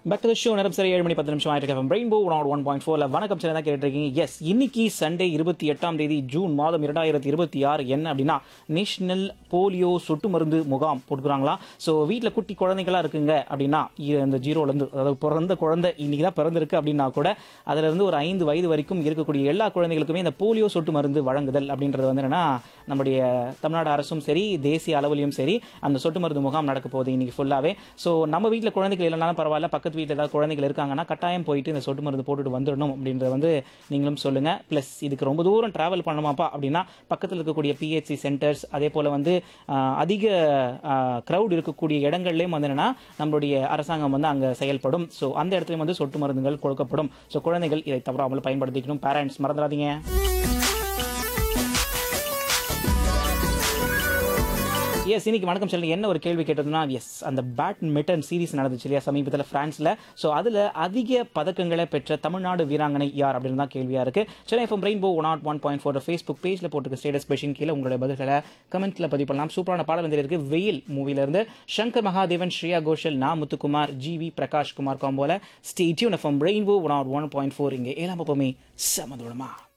back to show நேரம் சரி ஏழு மணி பத்து நிமிஷம் ஆயிருக்கு ரெயின்போ ஒன் ஒன் பாயிண்ட் ஃபோர்ல வணக்கம் சரி தான் கேட்டிருக்கீங்க எஸ் இன்னைக்கு சண்டே இருபத்தி எட்டாம் தேதி ஜூன் மாதம் இரண்டாயிரத்தி இருபத்தி ஆறு என்ன அப்படின்னா நேஷனல் போலியோ சொட்டு மருந்து முகாம் போட்டுக்கிறாங்களா ஸோ வீட்டில் குட்டி குழந்தைங்களா இருக்குங்க அப்படின்னா இ- இந்த ஜீரோலேருந்து அதாவது பிறந்த குழந்தை இன்னைக்கு தான் பிறந்திருக்கு அப்படின்னா கூட அதுல இருந்து ஒரு ஐந்து வயது வரைக்கும் இருக்கக்கூடிய எல்லா குழந்தைகளுக்குமே இந்த போலியோ சொட்டு மருந்து வழங்குதல் அப்படின்றது வந்து என்னன்னா நம்முடைய தமிழ்நாடு அரசும் சரி தேசிய அளவிலையும் சரி அந்த சொட்டு மருந்து முகாம் நடக்க போகுது இன்னைக்கு ஃபுல்லாவே ஸோ நம்ம வீட்டில் குழந்தைகள் இல்லைனாலும் பரவாயில்ல பக்கத்து வீட்டில் ஏதாவது குழந்தைகள் இருக்காங்கன்னா கட்டாயம் போயிட்டு இந்த சொட்டு மருந்து போட்டுட்டு வந்துடணும் அப்படின்றத வந்து நீங்களும் சொல்லுங்க ப்ளஸ் இதுக்கு ரொம்ப தூரம் டிராவல் பண்ணணுமாப்பா அப்படின்னா பக்கத்தில் இருக்கக்கூடிய பிஹெச்சி சென்டர்ஸ் அதே போல் வந்து ஆஹ், அதிக க்ரௌட் இருக்கக்கூடிய இடங்கள்லேயும் வந்து என்னன்னா நம்மளுடைய அரசாங்கம் வந்து அங்கே செயல்படும் ஸோ அந்த இடத்துலையும் வந்து சொட்டு மருந்துகள் கொடுக்கப்படும் ஸோ குழந்தைகள் இதை தவறாமல் பயன்படுத்திக்கணும் பேரண்ட்ஸ் மறந்துடாதீங்க எஸ் இன்னைக்கு வணக்கம் சொல்லுங்க என்ன ஒரு கேள்வி கேட்டதுன்னா எஸ் அந்த பேட்மிண்டன் சீரிஸ் நடந்துச்சு இல்லையா சமீபத்தில் பிரான்ஸ்ல ஸோ அதில் அதிக பதக்கங்களை பெற்ற தமிழ்நாடு வீராங்கனை யார் அப்படின்னு தான் கேள்வியா இருக்கு Chennai FM rainbow one naught one point four Facebook பேஜில் போட்டுக்க ஸ்டேட்டஸ் கொஷின் கீழே உங்களுடைய பதில்களை கமெண்ட்ல பதிவு பண்ணலாம் சூப்பரான பாடல் வந்து இருக்கு வெயில் மூவில இருந்து சங்கர் மகாதேவன் ஸ்ரேயா கோஷல் நா முத்துக்குமார் ஜி வி பிரகாஷ் குமார் காம்போல stay tuned FM rainbow one naught one point four இங்கே ஏழாம் எப்பவுமே சமதுடமா